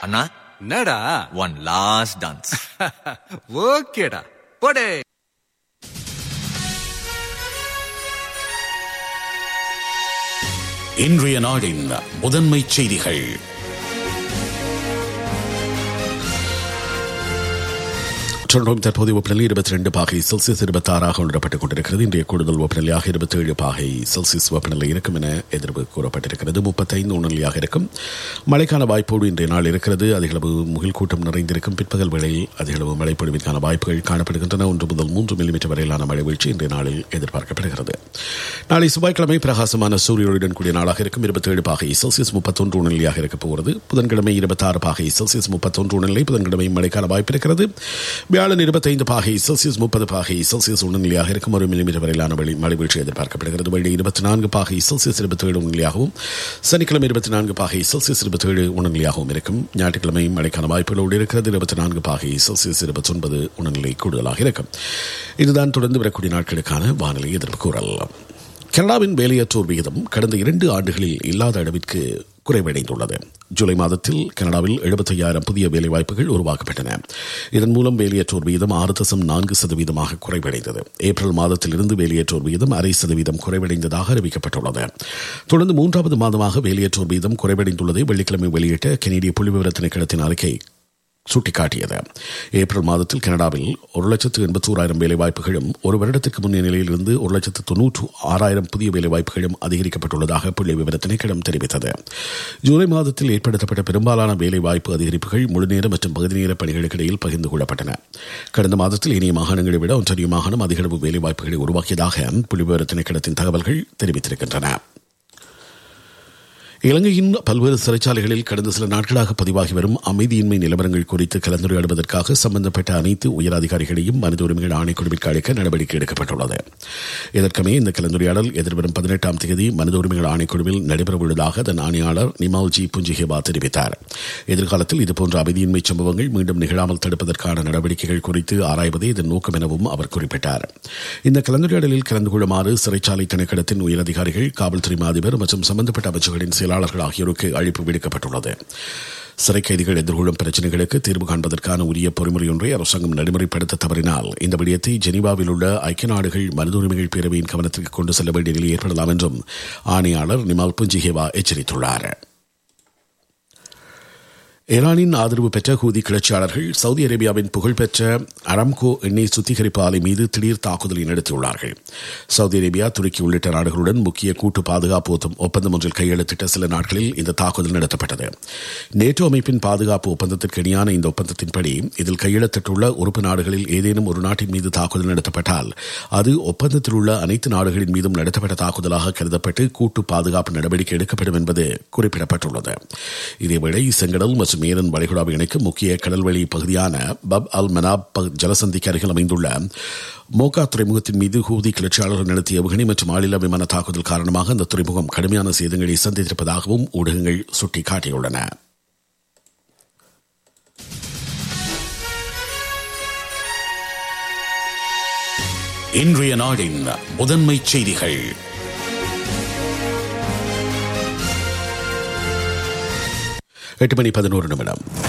அண்ணா என்னடா one last dance ஓகேடா போடே இன்றைய நாடின் முதன்மை செய்திகள் டொரண்டோவின் தற்போதைய வெப்பநிலை இருபத்தி ரெண்டு பாகை செல்சியஸ் இருபத்தி ஆறாக உணரப்பட்டுக் கொண்டிருக்கிறது இன்றைய கூடுதல் வெப்பநிலையாக இருபத்தி ஏழு பாகை செல்சியஸ் வெப்பநிலை இருக்கும் என எதிர்ப்பு கூறப்பட்டிருக்கிறது முப்பத்தைந்து உணர்நிலையாக இருக்கும் மழைக்கான வாய்ப்போடு இன்றைய நாள் இருக்கிறது அதிகளவு முகில் கூட்டம் நிறைந்திருக்கும் பிற்பகல் வேளையில் அதிகளவு மழை பொழிவிற்கான வாய்ப்புகள் காணப்படுகின்றன ஒன்று முதல் மூன்று மில்லிமீட்டர் வரையிலான மழை வீழ்ச்சி இன்றைய நாளில் எதிர்பார்க்கப்படுகிறது நாளை செவ்வாய்க்கிழமை பிரகாசமான சூரியனுடன் கூடிய நாளாக இருக்கும் இருபத்தி ஏழு பாகை செல்சியஸ் முப்பத்தொன்று உணர்நிலையாக இருக்கப் போகிறது புதன்கிழமை இருபத்தாறு பாகை செல்சியஸ் முப்பத்தொன்று உணர்நிலை புதன்கிழமை மழைக்கான வாய்ப்பு இருக்கிறது வியாழன் இருபத்தைந்து பாகை செல்சியஸ் முப்பது பாகை செல்சியஸ் உணர்நிலையாக இருக்கும் ஒரு மில்லிமீட்டர் வரையிலான மழை மழை வீழ்ச்சி எதிர்பார்க்கப்படுகிறது வெள்ளி இருபத்தி நான்கு பாகை செல்சியஸ் இருபத்தி ஏழு உணர்நிலையாகவும் சனிக்கிழமை இருபத்தி நான்கு பாகை செல்சியஸ் இருபத்தி ஏழு உணர்நிலையாகவும் இருக்கும் ஞாயிற்றுக்கிழமை மழைக்கான வாய்ப்புகளோடு இருக்கிறது இருபத்தி நான்கு பாகை செல்சியஸ் இருபத்தி ஒன்பது உணர்நிலை கூடுதலாக இருக்கும் இதுதான் தொடர்ந்து வரக்கூடிய நாட்களுக்கான வானிலை எதிர்ப்பு கூறல் கனடாவின் வேலையற்றோர் விகிதம் கடந்த இரண்டு ஆண்டுகளில் இல்லாத அளவிற்கு குறைவடைந்துள்ளது ஜூலை மாதத்தில் கனடாவில் எழுபத்தையாயிரம் புதிய வேலைவாய்ப்புகள் உருவாக்கப்பட்டன இதன் மூலம் வேலையற்றோர் விகிதம் ஆறு தசம் நான்கு சதவீதமாக குறைவடைந்தது ஏப்ரல் மாதத்திலிருந்து வேலையற்றோர் விகிதம் அரை சதவீதம் குறைவடைந்ததாக அறிவிக்கப்பட்டுள்ளது தொடர்ந்து மூன்றாவது மாதமாக வேலையற்றோர் விகிதம் குறைவடைந்துள்ளதை வெள்ளிக்கிழமை வெளியிட்ட கனேடிய புள்ளிவிவர திணைக்களத்தின் அறிக்கை சுட்டிக்காட்டியது ஏப்ரல் மாதத்தில் கனடாவில் ஒரு லட்சத்து எண்பத்தோராயிரம் வேலைவாய்ப்புகளும் ஒரு வருடத்திற்கு முன்னைய நிலையிலிருந்து ஒரு லட்சத்து தொன்னூற்று ஆறாயிரம் புதிய வேலைவாய்ப்புகளும் அதிகரிக்கப்பட்டுள்ளதாக புள்ளி விவர திணைக்களம் தெரிவித்தது ஜூலை மாதத்தில் ஏற்படுத்தப்பட்ட பெரும்பாலான வேலைவாய்ப்பு அதிகரிப்புகள் முழுநேர மற்றும் பகுதி நேர பணிகளுக்கு இடையில் பகிர்ந்து கொள்ளப்பட்டன கடந்த மாதத்தில் இனிய மாகாணங்களை விட ஒன்றிய மாகாணம் அதிகளவு வேலைவாய்ப்புகளை உருவாக்கியதாக புள்ளி விவர திணைக்களத்தின் தகவல்கள் தெரிவித்திருக்கின்றன இலங்கையின் பல்வேறு சிறைச்சாலைகளில் கடந்த சில நாட்களாக பதிவாகி வரும் அமைதியின்மை நிலவரங்கள் குறித்து கலந்துரையாடுவதற்காக சம்பந்தப்பட்ட அனைத்து உயர் அதிகாரிகளையும் மனித உரிமைகள் ஆணைக்குழுவிற்கு அழைக்க நடவடிக்கை எடுக்கப்பட்டுள்ளது இதற்கமே இந்த கலந்துரையாடல் எதிர்வரும் பதினெட்டாம் தேதி மனித உரிமைகள் ஆணைக்குழுவில் நடைபெறவுள்ளதாக அதன் ஆணையாளர் நிமால்ஜி புஞ்சிஹேவா தெரிவித்தார் எதிர்காலத்தில் இதுபோன்ற அமைதியின்மை சம்பவங்கள் மீண்டும் நிகழாமல் தடுப்பதற்கான நடவடிக்கைகள் குறித்து ஆராய்வதே இதன் நோக்கம் எனவும் அவர் குறிப்பிட்டார் இந்த கலந்துரையாடலில் கலந்து கொள்ளுமாறு சிறைச்சாலை திணைக்களத்தின் உயரதிகாரிகள் காவல்துறை அதிபர் மற்றும் சம்பந்தப்பட்ட அமைச்சர்களின் செயலாளர்கள் ஆகியோருக்கு அழைப்பு விடுக்கப்பட்டுள்ளது சிறை கைதிகள் எதிர்கொள்ளும் பிரச்சினைகளுக்கு தீர்வு காண்பதற்கான உரிய பொறிமுறை ஒன்றை அரசாங்கம் நடைமுறைப்படுத்த தவறினால் இந்த விடயத்தை ஜெனீவாவில் உள்ள ஐக்கிய நாடுகள் மனித உரிமைகள் பேரவையின் கவனத்திற்கு கொண்டு செல்ல வேண்டிய நிலை ஏற்படலாம் என்றும் ஆணையாளர் நிமால் புஞ்சிஹேவா எச்சரித்துள்ளார் ஈரானின் ஆதரவு பெற்ற ஹூதி கிளர்ச்சியாளர்கள் சவுதி அரேபியாவின் புகழ்பெற்ற அரம்கோ எண்ணெய் சுத்திகரிப்பு ஆலை மீது திடீர் தாக்குதலை நடத்தியுள்ளார்கள் சவுதி அரேபியா துருக்கி உள்ளிட்ட நாடுகளுடன் முக்கிய கூட்டு பாதுகாப்பு ஒப்பந்தம் ஒன்றில் கையெழுத்திட்ட சில நாட்களில் இந்த தாக்குதல் நடத்தப்பட்டது நேட்டோ அமைப்பின் பாதுகாப்பு ஒப்பந்தத்திற்கு இணையான இந்த ஒப்பந்தத்தின்படி இதில் கையெழுத்திட்டுள்ள உறுப்பு நாடுகளில் ஏதேனும் ஒரு நாட்டின் மீது தாக்குதல் நடத்தப்பட்டால் அது ஒப்பந்தத்தில் உள்ள அனைத்து நாடுகளின் மீதும் நடத்தப்பட்ட தாக்குதலாக கருதப்பட்டு கூட்டு பாதுகாப்பு நடவடிக்கை எடுக்கப்படும் என்பது குறிப்பிடப்பட்டுள்ளது இதேவேளை செங்கடல் மற்றும் மேரன் வளைகுடாவை இணைக்கும் முக்கிய கடல்வழி பகுதியான பப் அல் மனாப் ஜலசந்திக்கு அருகில் அமைந்துள்ள மோகா துறைமுகத்தின் மீது ஹூதி கிளர்ச்சியாளர்கள் நடத்திய ஏவுகணை மற்றும் ஆளில்லா விமான தாக்குதல் காரணமாக அந்த துறைமுகம் கடுமையான சேதங்களை சந்தித்திருப்பதாகவும் ஊடகங்கள் சுட்டிக்காட்டியுள்ளன இன்றைய நாடின் முதன்மை செய்திகள் எட்டு மணி பதினோரு நிமிடம்